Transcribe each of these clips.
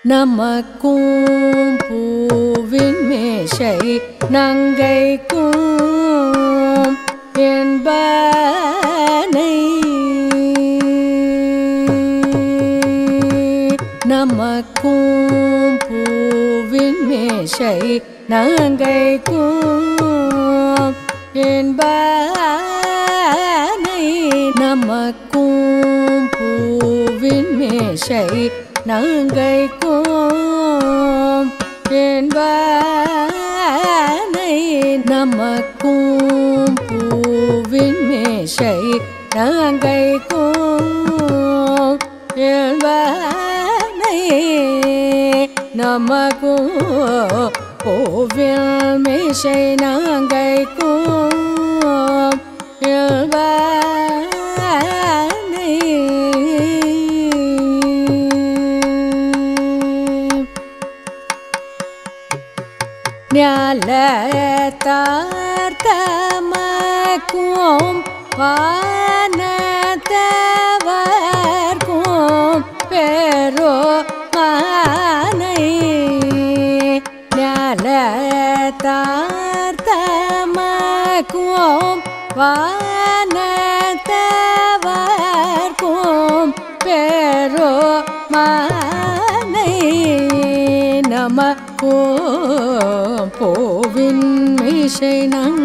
நமக்கும் பூவின் மேஷை நங்கைக்கும் என்பனை நமக்கும் பூவின் மேஷை நங்கைக்கும் என்பனை நமக்கும் பூவின் மேஷை நங்கைக்கும் என்பனை நமக்கும் பூவின் மேஷை நங்கைக்கும் என்பனை நமக்கும் பூவின் மேஷை நங்கைக்கும் என்பனை ஞாலத்தார்த்தமக்கும் வானத்தவர்க்கும் பெரோ மானை ஞாலத்தார்த்தமக்கும் வானத்தவர்க்கும் பெரோ மானை நமக்கும் போவின் மிஷை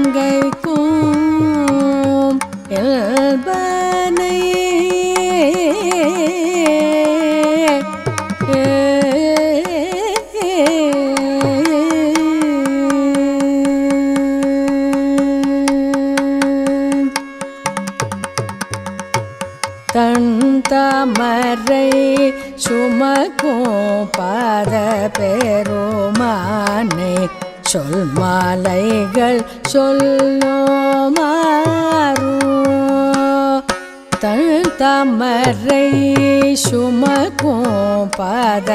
நங்கைக்கும் எல்பனை தன் தமரை சுமக்கும் பாத பெருமானை சொல் மாலைகள் சொல்லுமாறு தன் தமரை சுமக்கும் பாத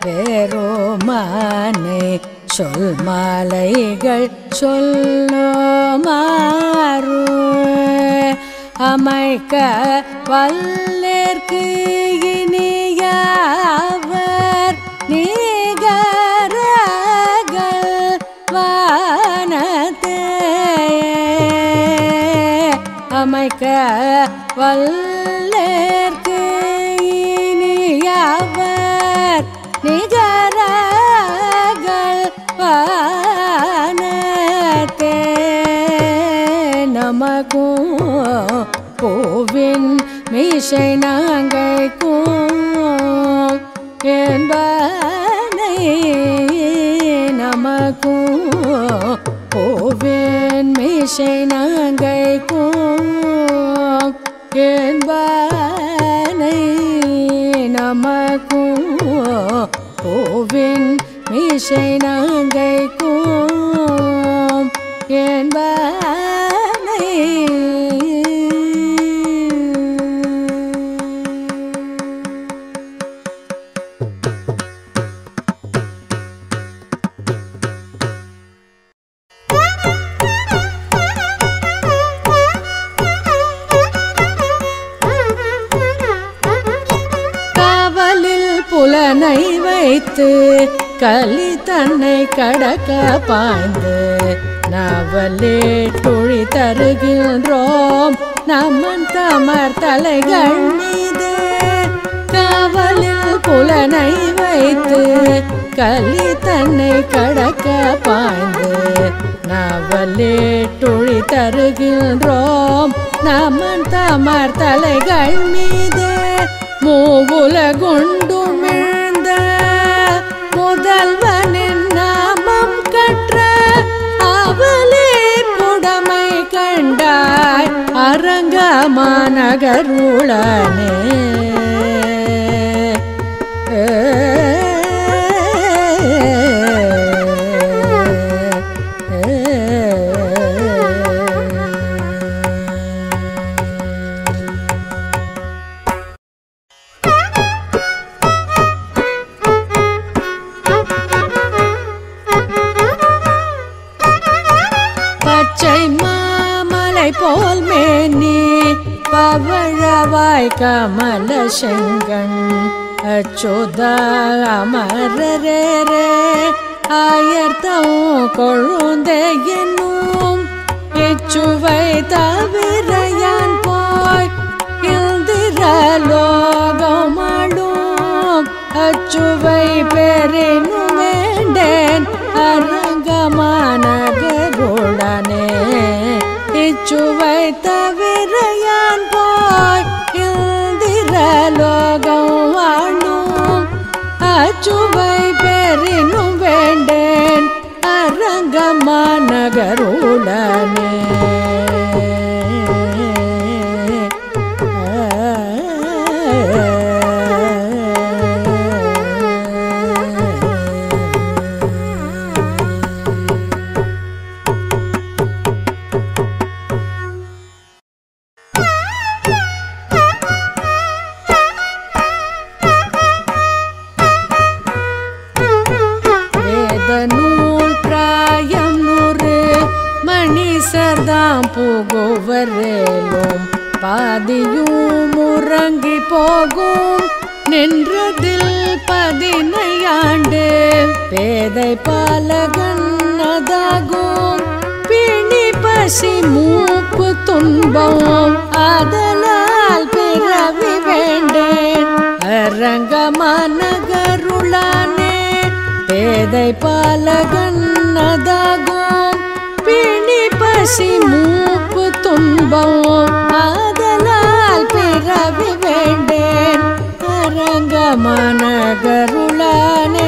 பெருமானை சொல் மாலைகள் சொல்லுமாறு அமைக்க வல்லேற்கு இனியவர் நீகரகள் வானத்தே அமைக்க வல்லேற்கு இனியவர் நிகரகள் வானத்தே நமக்கும் பூவின் மீசை நாங்கைக்கும் என்பனை நமக்கும் பூவின் மீசை நாங்கைக்கும் என்பனை நமக்கும் பூவின் மீசை நாங்கைக்கும் என்பனை காவலில் புலனை வைத்து களி தன்னை கடக்க பாய்ந்து நாவலே துழி தருகின்றோம் நம்மன் தமர் தலைகள் மீது காவலில் புலனை வைத்து களி தன்னை கடக்க பாய்ந்து நாவலே துழி தருகின்றோம் நமன் தமர் தலைகள் மீது மூவுலகுண்டுமிழ்ந்த முதல்வனின் நாமம் கற்ற அவளே புடமை கண்டாய் அரங்கமாநகருளனே பச்சை மாமலை போல் மேனி பவழவாய் கமல செங்கண் அச்சுத அமரரே ஆயர்த்தம் கொழுந்தே என்னும் இச்சுவை தவிர யான் போய் இந்திரலோகமாடும் அச்சுவை பெறினும் வேண்டேன் அரங்கமானகருடனே இச்சுவை தவிர யான் போய் இந்திரலோகம் வாழும் அச்சுவை பெறினும் வேண்டேன் அரங்கமானகருடனே வேத நூல் பிராயம் நூறு மணிசர்தாம் புகுவரேலும் பாதியும் உறங்கி போகும் நின்றதில் பதினையாண்டு பேதை பாலகன்னதாகும் பிணி பசி மூப்பு துன்பம் அதலால் பிறவி வேண்டேன் அரங்கமானகருளானே பேதை பாலகன்னதாகும் பிணி பசி மூப்பு துன்பம் ஆதலால் பிறவி வேண்டேன் அரங்கமானகருளானே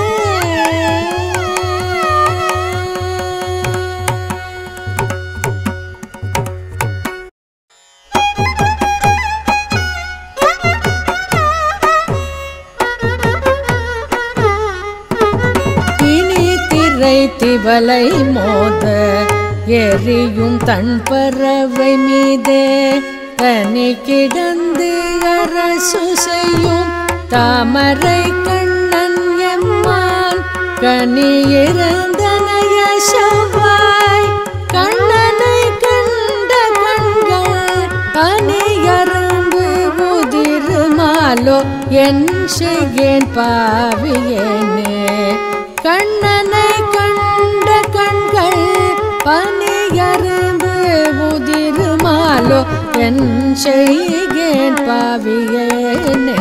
இனி திரை திவலை மோத எரியும் தன் பறவை மீதே தனி கிடந்து அரசு செய்யும் தாமரை கண்ணன் எம்மான் கனி இருந்தனைய செவ்வாய் கண்ணனை கண்ட கண்கள் பனியரும்பு உதிருமாலோ என் செய்கேன் பாவியேனே கண்ணனை கண்ட கண்கள் பனியரும்பு உதிருமாலோ என் செய்கேன் பாவியேனே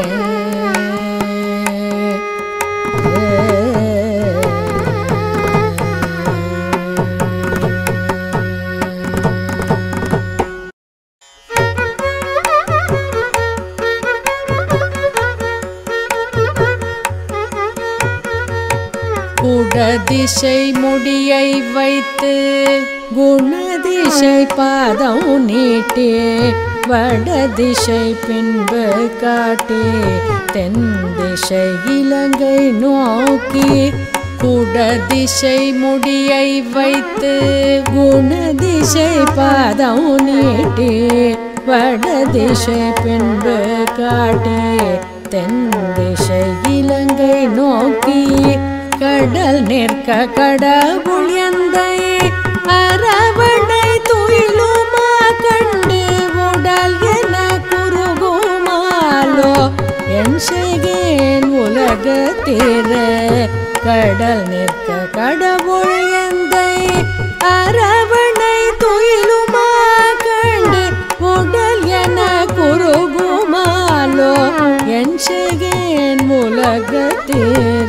குடதிசை முடியை வைத்து குணதிசை பாதம் நீட்டி வடதிசை பின்பு காட்டி தென் திசை இலங்கை நோக்கி குடதிசை முடியை வைத்து குணதிசை பாதம் நீட்டி வடதிசை பின்பு காட்டி தென் திசை இலங்கை நோக்கி கடல் நிற்க கடவுள் எந்தை அரவணை துயிலுமா கண்டு உடல் என குறுகுமாலோ என் செய்கேன் உலகத்தீர கடல் நிற்க கடவுள் எந்தை அரவணை துயிலுமா கண்டு உடல் என குறுகுமாலோ என் செய்கேன் உலகத்தீர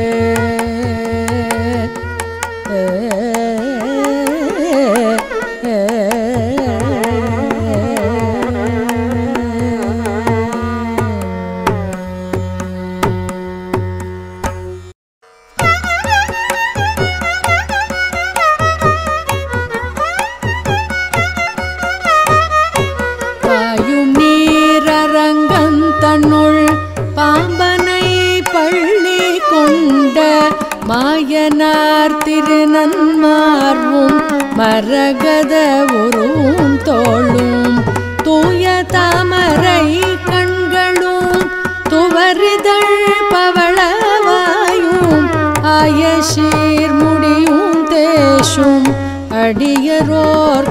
பாயும் நீரரங்கம் தன்னுள் பாம்பனை பள்ளி கொண்ட மாயனார் திருநன்மார்வும் மரகத உருவும் தோளும் தூய தாமரை கண்களும் துவரிதழ் பவளவாயும் ஆயசீர் முடியும் தேசும் அடியரோர்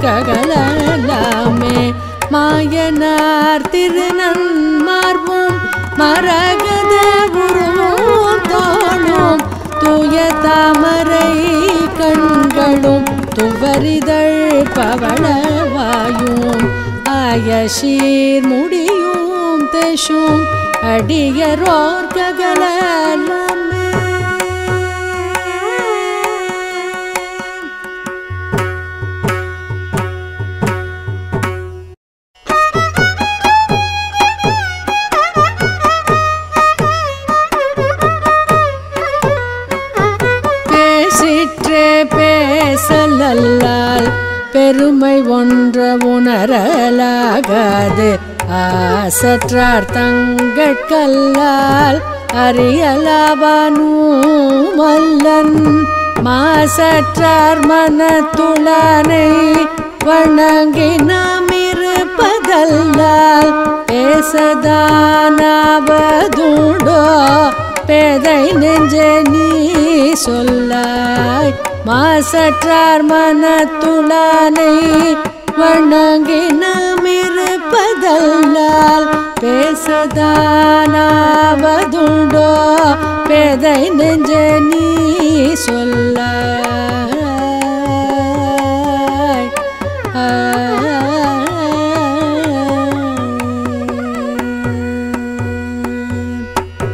ககலாமே மாயனார் திருநன்மார்வும் மரக அலரிதழ் பவளவாயும் ஆயஷீர் முடியும் தேஷும் அடியரோர் ககலமே பேசிற்றே பேசலல்லால் பெருமை ஒன்ற உணரலாகாது ஆசற்றார் தங்கட்கல்லால் அறியலாவானூ மல்லன் மாசற்றார் மனத்துளனை வணங்கி நாம் இருப்பதல்லால் பேசதானாவதுண்டோ பேதை நெஞ்சே நீ சொல்லாய் மாசற்றார் மனத்துளானை வணங்கி நாம் இருப்பதல்லால் பேசதானாவதுண்டோ பேதை நெஞ்சே நீ சொல்லாய் ஆ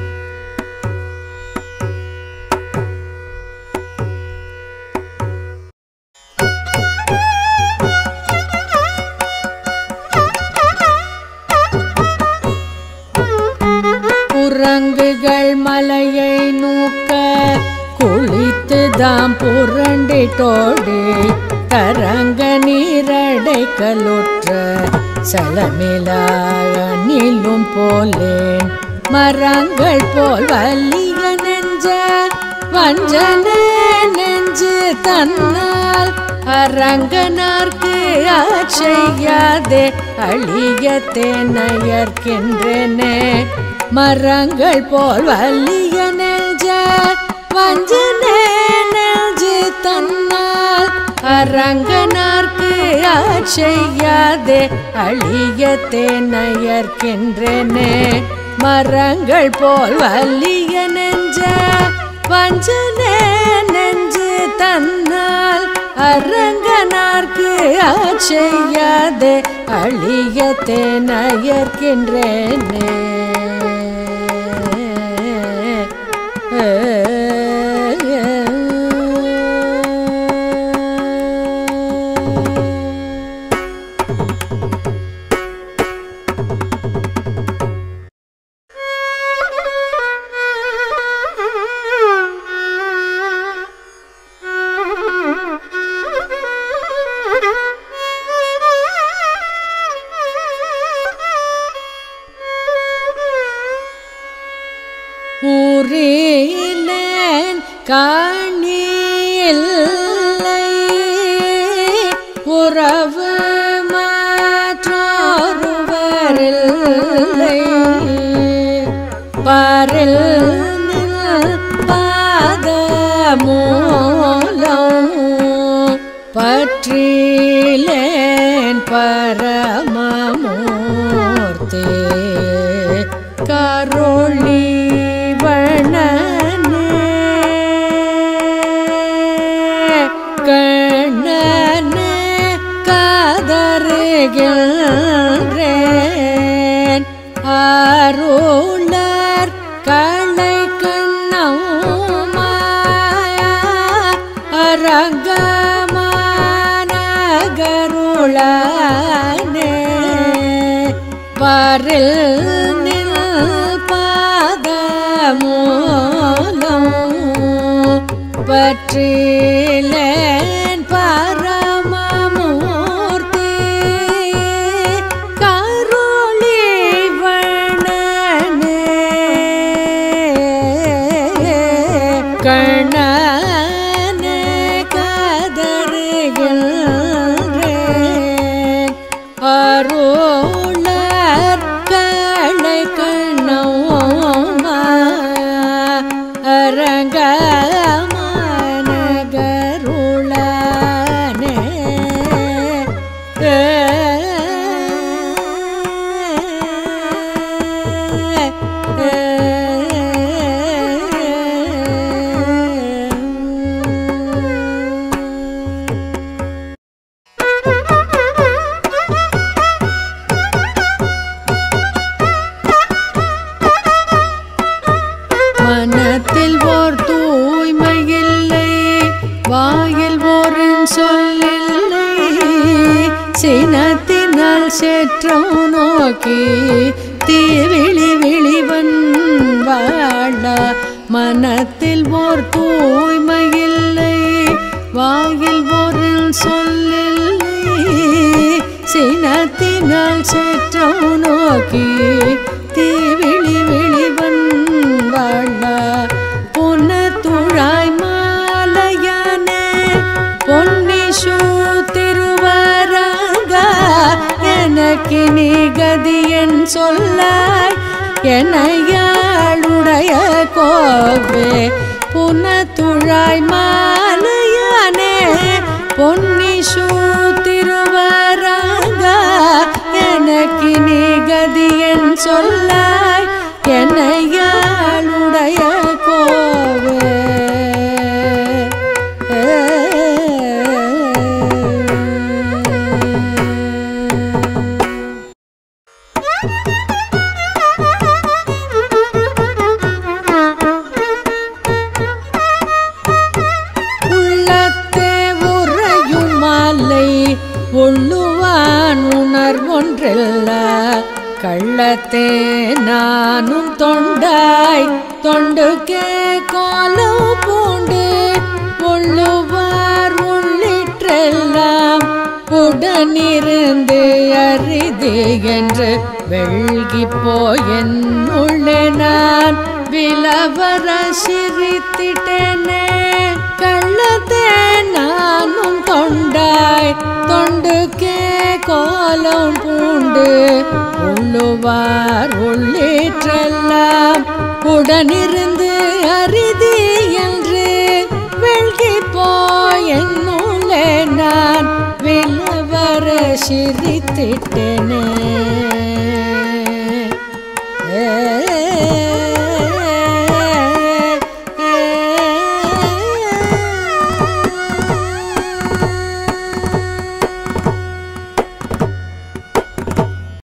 குரங்குகள் மலையை நூக்க குளித்து தாம் புரண்டிட்டோடி தரங்க நீரடை கலுற்ற சலமிலாக நீளும் போலேன் மரங்கள் போல் வலிய நெஞ்ச வஞ்சன நெஞ்சு தன்னால் அரங்கனார்க்கு ஆட்செய்யாதே அழியத்தே நயர்க்கின்றனே மரங்கள் போல் வலிய நெஞ்ச வஞ்சனே நெஞ்சு தன்னால் அரங்கனார்க்கு ஆட்செய்யாதே அழியத்தே நயர்க்கின்றனே மரங்கள் போல் வலிய நெஞ்ச வஞ்சனே நெஞ்சு தன்னால் அரங்கனார்க்கு ஆட்செய்யாதே அழியத்தே நயர்க்கின்றேனே ஊரிலேன் காணியில்லை உறவு மாற்றோருவரில்லை பாரில் பாத மூலம் பற்றிலேன் பரமமூர்த்தே கருளி வண்ணனே கண்ணனே காதருகின்றேன் அருளர் களை கண்ணமாயா அரங்கமானகருளானே பாரில் நில் பாதமூலம் பற்றிலேன் பரமமூர்த்தி கருளி வண்ணனே கண்ணனே கதறுகின்றேன் அருளர் களை கண்ணோமா அரங்கமான செற்றம் நோக்கி தீவிழி விழிவன் வாழ மனத்தில் ஓர் தூய்மையில்லை வாயில் ஒரு சொல்லில்லை சினத்தினால் செற்றம் நோக்கி தீவிழி விழிவன் வாழ புனத்துழாய் மாலையானே பொன்னிஷு திருவரங்க எனக்கு நீ கதியன் சொல்லாய் என்னையாளுடைய கோவே புனத்துழாய் மாலையானே பொன்னிஷு திருவரங்க எனக்கு நீ கதியன் சொல்லாய் என்னையாளுடைய கோவே உள்ளத்தே உறையும் மாலை உள்ளுவான் உணர்வொன்றல்ல கள்ளத்தே நானும் தொண்டாய் தொண்டுக்கே கோலம் பூண்டு உள்ளுவார் உள்ளிற்றெல்லாம் உடனிருந்து அரிது என்று வெள்கி போயன் உள்ளே நான் விலவர சிரித்திட்டேனே கள்ளத்தே நானும் தொண்டாய் தொண்டுக்கே கோலம் பூண்டு உள்ளுவார் உள்ளேற்றெல்லாம் உடனிருந்து அரிதி என்று வெள்கி போயன் உள்ளே நான் விலவர சிரித்திட்டேனே ஏ